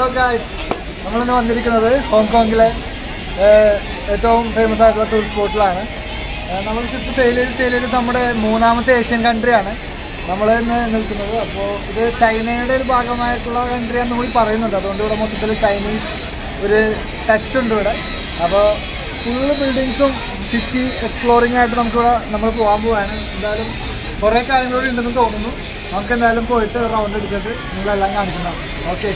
Guys നമ്മളിന്ന് വന്നിരിക്കുന്നത് ഹോങ്കോങ്ങിലെ ഏഹ്, ഏറ്റവും ഫേമസ് ആയിട്ടുള്ള ടൂറിസ്റ്റ് സ്പോട്ടിലാണ് നമ്മൾ ഇപ്പോൾ സെയിൽ ചെയ്ത് സെയിൽ ചെയ്ത് നമ്മുടെ മൂന്നാമത്തെ ഏഷ്യൻ കൺട്രിയാണ് നമ്മൾ ഇന്ന് നിൽക്കുന്നത് അപ്പോൾ ഇത് ചൈനയുടെ ഒരു ഭാഗമായിട്ടുള്ള കൺട്രിയാണെന്ന് കൂടി പറയുന്നുണ്ട് അതുകൊണ്ട് ഇവിടെ മൊത്തത്തിൽ ചൈനീസ് ഒരു ടച്ച് ഉണ്ട് ഇവിടെ അപ്പോൾ ഫുള്ള് ബിൽഡിങ്സും സിറ്റി എക്സ്പ്ലോറിംഗ് ആയിട്ട് നമുക്കിവിടെ നമ്മൾ പോകാൻ പോവാണ് എന്തായാലും കുറേ കാര്യങ്ങളൂടെ ഉണ്ടെന്ന് തോന്നുന്നു നമുക്ക് എന്തായാലും പോയിട്ട് റൗണ്ട് അടിച്ചിട്ട് നിങ്ങളെല്ലാം കാണിക്കുന്നതാണ് ഓക്കെ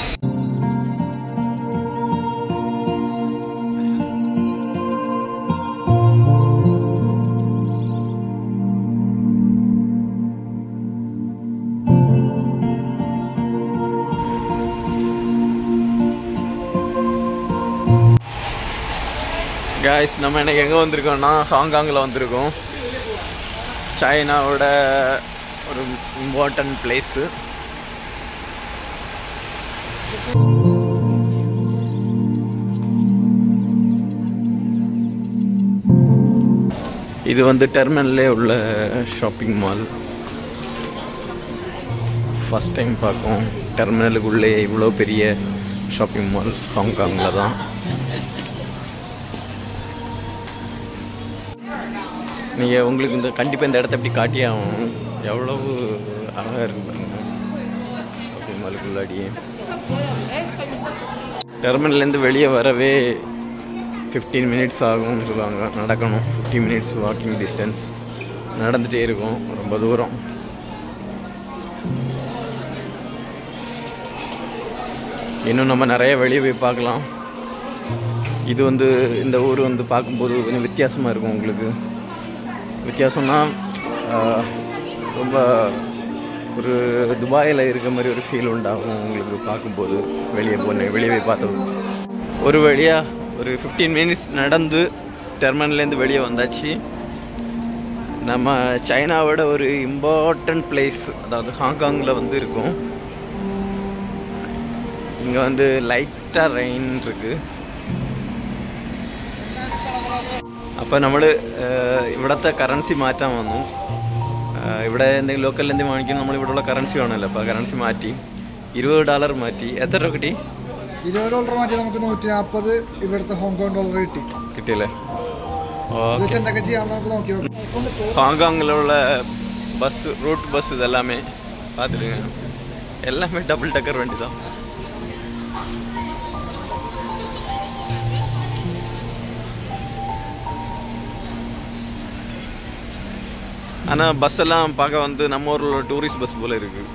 காய்ஸ் நம்ம இன்னைக்கு எங்கே வந்திருக்கோம்னா ஹாங்காங்கில் வந்திருக்கோம் சைனாவோட ஒரு இம்பார்ட்டன்ட் பிளேஸு இது வந்து டெர்மினல்லே உள்ள ஷாப்பிங் மால் ஃபஸ்ட் டைம் பார்க்கோம் டெர்மினலுக்குள்ளே இவ்வளோ பெரிய ஷாப்பிங் மால் ஹாங்காங்கில் தான் நீங்கள் உங்களுக்கு இந்த கண்டிப்பாக இந்த இடத்த எப்படி காட்டியே ஆகணும் எவ்வளவு அழகாக இருக்கு பாருங்க ஷாப்பிங் மாலுக்குள்ளாடியே டெர்மினல்லேருந்து வெளியே வரவே ஃபிஃப்டீன் மினிட்ஸ் ஆகும்னு சொல்லுவாங்க நடக்கணும் ஃபிஃப்டீன் மினிட்ஸ் வாக்கிங் டிஸ்டன்ஸ் நடந்துகிட்டே இருக்கும் ரொம்ப தூரம் இன்னும் நம்ம நிறைய வெளியே போய் பார்க்கலாம் இது வந்து இந்த ஊர் வந்து பார்க்கும்போது கொஞ்சம் வித்தியாசமாக இருக்கும் உங்களுக்கு வித்தியாசம்னா ஆஹ், ரொம்ப ஒரு துபாயில் இருக்க மாதிரி ஒரு ஃபீல் உண்டாகும் உங்களுக்கு பார்க்கும்போது வெளியே போன வெளியே போய் பார்த்தோம் ஒரு வழியாக ஒரு ஃபிஃப்டீன் மினிட்ஸ் நடந்து டெர்மினல்லேருந்து வெளியே வந்தாச்சு நம்ம சைனாவோட ஒரு இம்பார்ட்டன்ட் பிளேஸ் அதாவது ஹாங்காங்கில் வந்து இருக்கும் இங்கே வந்து லைட்டாக ரெயின் இருக்குது അപ്പോൾ നമ്മൾ ഇവിടുത്തെ കറൻസി മാറ്റാൻ വന്നു ആ, ഇവിടെ എന്തെങ്കിലും ലോക്കൽ എന്തെങ്കിലും വാങ്ങിക്കാൻ നമ്മൾ ഇവിടെയുള്ള കറൻസി വേണമല്ലോ അപ്പോൾ കറൻസി മാറ്റി ഇരുപത് ഡോളർ മാറ്റി എത്ര രൂപ കിട്ടി ഇരുപത് ഡോളർ മാറ്റി നമുക്ക് നൂറ്റി നാൽപ്പത് ഇവിടുത്തെ ഹോങ്കോങ് ഡോളർ കിട്ടി കിട്ടിയല്ലേ ഇത് ഓക്കെ വെച്ച് എന്തൊക്കെ ചെയ്യാന്ന് നമുക്ക് നോക്കി നോക്കാം ஹாங்காங்கில் உள்ள பஸ் ரூட் பஸ் இது எல்லாமே பார்த்துடுங்க எல்லாமே டபுள் டக்கர் வண்டி தான் ஆனால் பஸ் எல்லாம் பார்க்க வந்து நம்ம ஊரில் உள்ள டூரிஸ்ட் பஸ் போல இருக்கு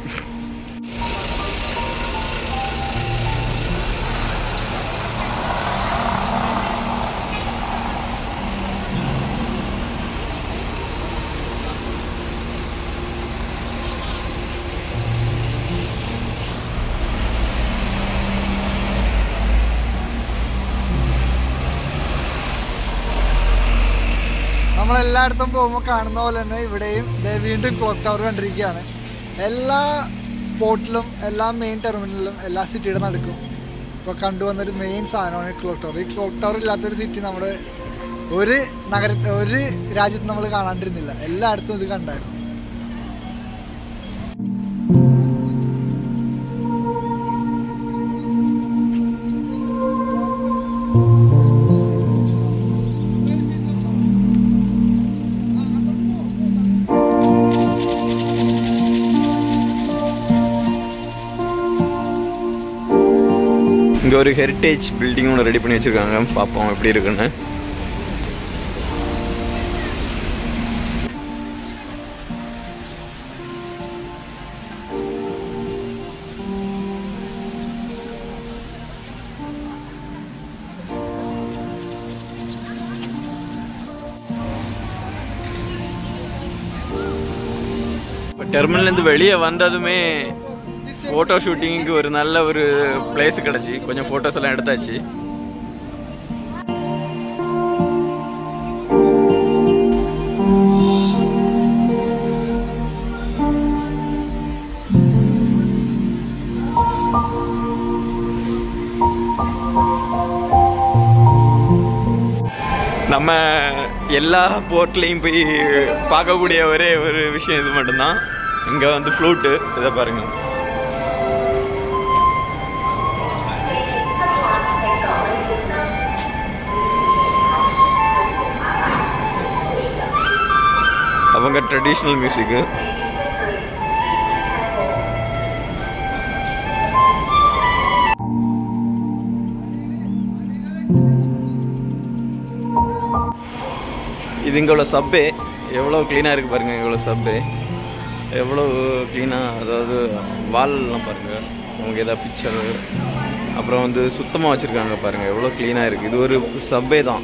നമ്മളെല്ലായിടത്തും പോകുമ്പോൾ കാണുന്ന പോലെ തന്നെ ഇവിടെയും ദേ വീണ്ടും ക്ലോക്ക് ടവർ കണ്ടിരിക്കുകയാണ് എല്ലാ പോർട്ടിലും എല്ലാ മെയിൻ ടെർമിനലിലും എല്ലാ സിറ്റിയുടെ നടക്കും ഇപ്പോൾ കണ്ടുവന്നൊരു മെയിൻ സാധനമാണ് ഈ ക്ലോക്ക് ടവർ ഈ ക്ലോക്ക് ടവർ ഇല്ലാത്തൊരു സിറ്റി നമ്മുടെ ഒരു നഗര ഒരു രാജ്യത്ത് നമ്മൾ കാണാണ്ടിരുന്നില്ല എല്ലായിടത്തും ഇത് കണ്ടായിരുന്നു இங்கே ஒரு ஹெரிட்டேஜ் பில்டிங் ஒன்று ரெடி பண்ணி வச்சுருக்காங்க பார்ப்போம் எப்படி இருக்குன்னு டெர்மினல்லேருந்து வெளியே வந்ததுமே ஃபோட்டோ ஷூட்டிங்க்கு ஒரு நல்ல ஒரு பிளேஸ் கிடச்சி கொஞ்சம் ஃபோட்டோஸ் எல்லாம் எடுத்தாச்சு நம்ம எல்லா போர்ட்லேயும் போய் பார்க்கக்கூடிய ஒரே ஒரு விஷயம் இது மட்டும்தான் இங்கே வந்து ஃப்ளூட்டு இதை பாருங்க அவங்க ட்ரெடிஷ்னல் மியூசிக்கு இது இங்கே உள்ள சப்பே எவ்வளோ க்ளீனாக இருக்குது பாருங்கள் இங்கே உள்ள சப்பே எவ்வளோ க்ளீனாக அதாவது வால்லாம் பாருங்கள் அவங்க ஏதாவது பிக்சரு அப்புறம் வந்து சுத்தமாக வச்சுருக்காங்க பாருங்கள் எவ்வளோ க்ளீனாக இருக்குது இது ஒரு சப்பே தான்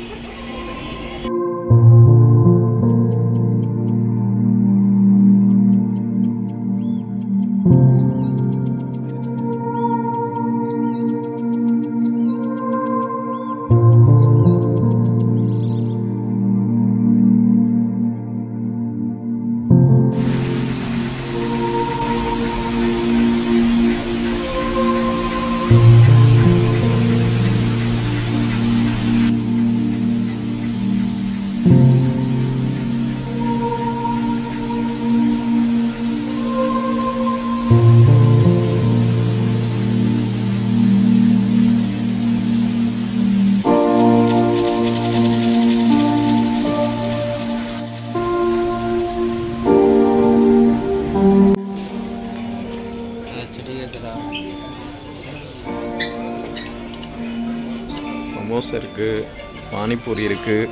சமோசா இருக்குது பானிபூரி இருக்குது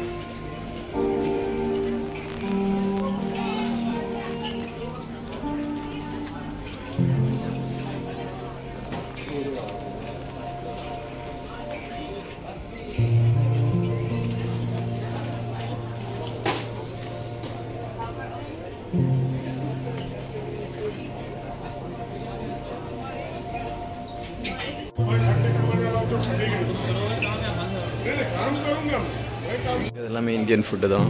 இது எல்லாமே இந்தியன் ஃபுட்டு தான்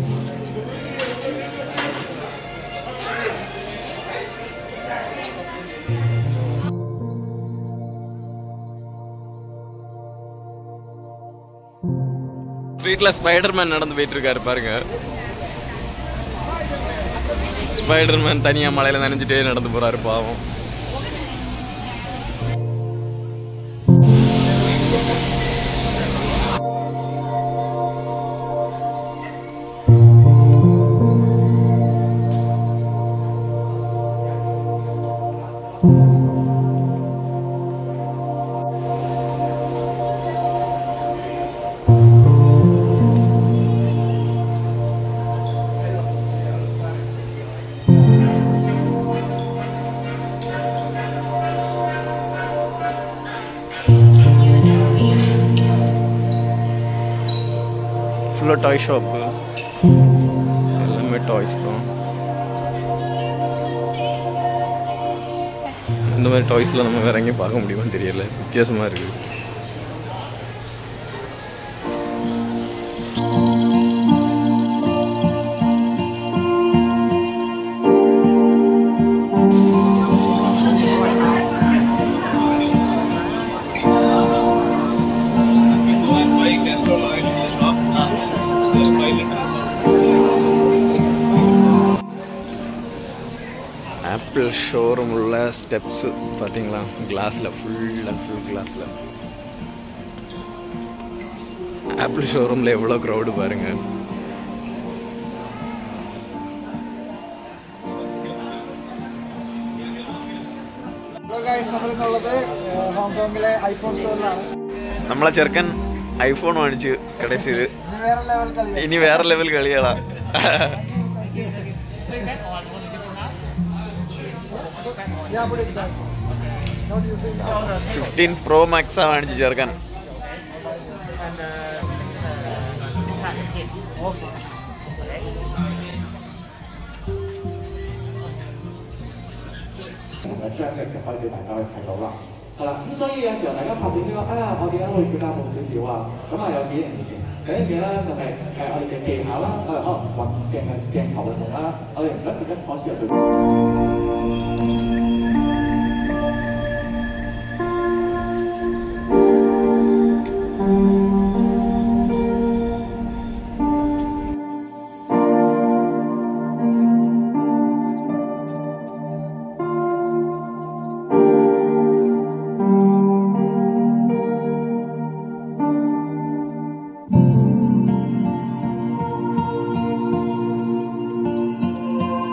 ஸ்ட்ரீட்டில் ஸ்பைடர்மேன் நடந்து போயிட்டு இருக்காரு பாருங்க ஸ்பைடர்மேன் தனியாக மலையில் நனைஞ்சிட்டே நடந்து போறாரு பாவம் ஃபுல்லாக டாய் ஷாப்பு எல்லாமே டாய்ஸ் தான் இந்த மாதிரி டாய்ஸ்லாம் நம்ம வேற எங்கேயும் பார்க்க முடியுமான்னு தெரியல வித்தியாசமாக இருக்குது ஆப்பிள் ஷோரூம் உள்ள ஸ்டெப்ஸு பார்த்தீங்களா கிளாஸில் ஃபுல் அண்ட் ஃபுல் கிளாஸில் ஆப்பிள் ஷோரூமில் எவ்வளோ க்ரௌடு பாருங்கள் ഹലോ ഗൈസ് നമ്മളിന്നുള്ളത് ഏഹ്, ഹോങ്കോങ്ങിലെ ഐഫോൺ സ്റ്റോറിലാണ് നമ്മളെ ചെറുക്കൻ ഐഫോൺ വാങ്ങിച്ച് കടസിൽ ഇനി വേറെ ലെവൽ കളി ഇനി വേറെ ലെവൽ കളികളാ ഞാൻ ഇവിടെ ഇരിക്കാം. Not using camera. Fifteen pro മാക്സാ വാങ്ങിച്ച് ചേർക്കാൻ Okay. 同嘅張力就開始大家去睇到啦。係啦，咁所以有時候大家拍攝呢、個，啊，我點解會叫家暴少少啊？咁啊有幾樣嘢，第一嘢咧就係、誒、我哋嘅技巧啦，我哋可能運鏡嘅鏡頭運用啦，我哋唔一直一開始就做。 係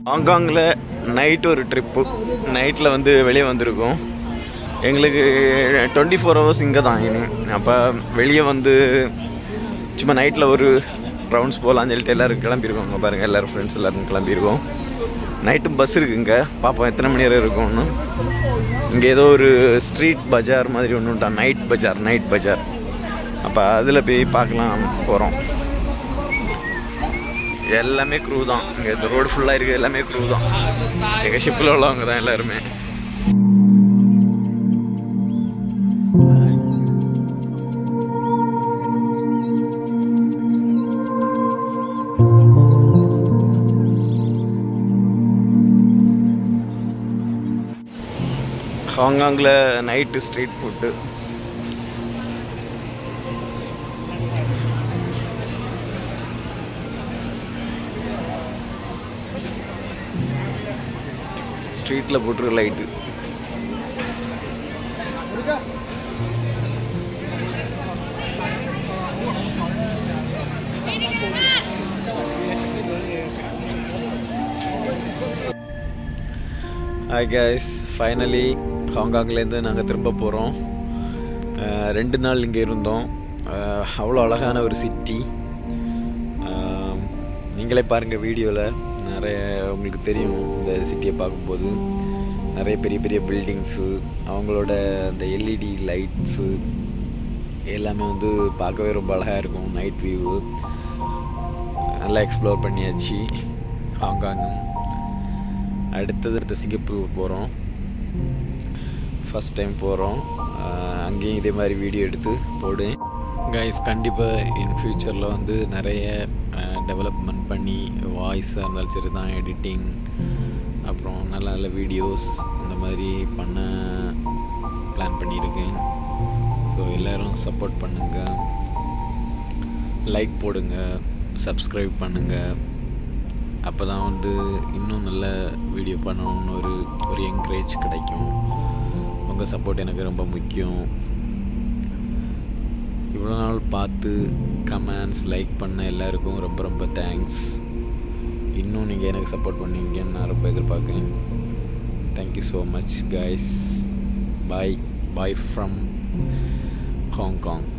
ஹாங்காங்கில் நைட் ஒரு ட்ரிப்பு நைட்டில் வந்து வெளியே வந்திருக்கோம் எங்களுக்கு டுவெண்ட்டி ஃபோர் ஹவர்ஸ் இங்கே தான் இனி அப்போ வெளியே வந்து சும்மா நைட்டில் ஒரு ரவுண்ட்ஸ் போகலான்னு சொல்லிட்டு எல்லோரும் கிளம்பியிருக்கோம் இங்கே பாருங்கள் எல்லோரும் ஃப்ரெண்ட்ஸ் எல்லோரும் கிளம்பியிருக்கோம் நைட்டும் பஸ் இருக்குது இங்கே பார்ப்போம் எத்தனை மணி வரை இருக்கும்னு இங்கே ஏதோ ஒரு ஸ்ட்ரீட் பஜார் மாதிரி ஒன்று உண்டா நைட் பஜார் நைட் பஜார் அப்போ அதில் போய் பார்க்கலாம் போகிறோம் எல்லாமே க்ரூ தான் இங்கே இந்த ரோடு ஃபுல்லாக இருக்குது எல்லாமே க்ரூ தான் எங்கள் ஷிப்பில் உள்ளவங்க தான் எல்லாருமே ஹாங்காங்கில் நைட்டு ஸ்ட்ரீட் ஃபுட்டு ஸ்ட்ரீட்டில் போட்டிருக்க லைட்டு ஹாய் கைஸ் ஃபைனலி ஹாங்காங்லேருந்து நாங்கள் திரும்ப போகிறோம் ரெண்டு நாள் இங்கே இருந்தோம் அஹ், அவ்வளோ அழகான ஒரு சிட்டி நீங்களே பாருங்கள் வீடியோவில் நிறைய உங்களுக்கு தெரியும் இந்த சிட்டியை பார்க்கும்போது நிறைய பெரிய பெரிய பில்டிங்ஸு அவங்களோட அந்த எல்இடி லைட்ஸு எல்லாமே வந்து பார்க்கவே ரொம்ப அழகாக இருக்கும் நைட் வியூவு நல்லா எக்ஸ்ப்ளோர் பண்ணியாச்சு ஹாங்காங்கும் அடுத்தது அடுத்த சிங்கப்பூர் போகிறோம் ஃபஸ்ட் டைம் போகிறோம் அங்கேயும் இதே மாதிரி வீடியோ எடுத்து போடுவேன் கைஸ் கண்டிப்பாக இன் ஃப்யூச்சரில் வந்து நிறைய டெவலப்மெண்ட் பண்ணி வாய்ஸாக இருந்தாலும் சரி தான் எடிட்டிங் அப்புறம் நல்ல நல்ல வீடியோஸ் இந்த மாதிரி பண்ண பிளான் பண்ணியிருக்கேன் ஸோ எல்லோரும் சப்போர்ட் பண்ணுங்கள் லைக் போடுங்க சப்ஸ்கிரைப் பண்ணுங்கள் அப்போ தான் வந்து இன்னும் நல்ல வீடியோ பண்ணணும்னு ஒரு ஒரு என்கரேஜ் கிடைக்கும் உங்கள் சப்போர்ட் எனக்கு ரொம்ப முக்கியம் இவ்வளோ நாள் பார்த்து கமெண்ட்ஸ் லைக் பண்ண எல்லாருக்கும் ரொம்ப ரொம்ப தேங்க்ஸ் இன்னும் நீங்கள் எனக்கு சப்போர்ட் பண்ணுவீங்கன்னு நான் ரொம்ப எதிர்பார்க்கேன் thank you so much guys bye bye from Hong Kong